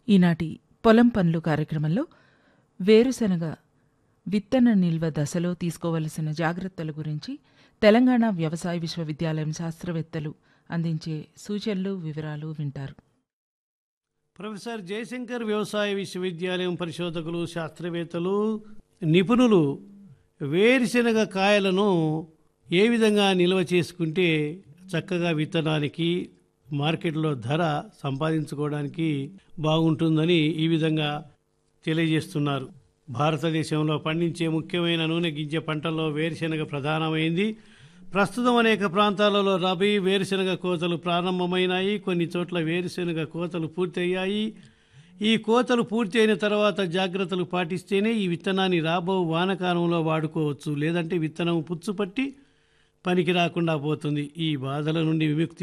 ఈనాటి పొలం పనులు కార్యక్రమంలో వేరుశనగ విత్తన నిల్వ దశలో తీసుకోవలసిన జాగ్రత్తల గురించి తెలంగాణ వ్యవసాయ విశ్వవిద్యాలయం శాస్త్రవేత్తలు అందించే సూచనలు వివరాలు వింటారు ప్రొఫెసర్ జయశంకర్ వ్యవసాయ విశ్వవిద్యాలయం పరిశోధకులు శాస్త్రవేత్తలు నిపుణులు వేరుశెనగ కాయలను ఏ విధంగా నిల్వ చేసుకుంటే చక్కగా విత్తనానికి మార్కెట్లో ధర సంపాదించుకోవడానికి బాగుంటుందని ఈ విధంగా తెలియజేస్తున్నారు భారతదేశంలో పండించే ముఖ్యమైన నూనె గింజ పంటల్లో వేరుశెనగ ప్రధానమైంది ప్రస్తుతం అనేక ప్రాంతాలలో రబీ వేరుశెనగ కోతలు ప్రారంభమైనాయి కొన్ని చోట్ల వేరుశెనగ కోతలు పూర్తయ్యాయి ఈ కోతలు పూర్తి అయిన తర్వాత జాగ్రత్తలు పాటిస్తేనే ఈ విత్తనాన్ని రాబో వానకాలంలో వాడుకోవచ్చు లేదంటే విత్తనం పుచ్చుపట్టి పనికి రాకుండా పోతుంది ఈ బాధల నుండి విముక్తి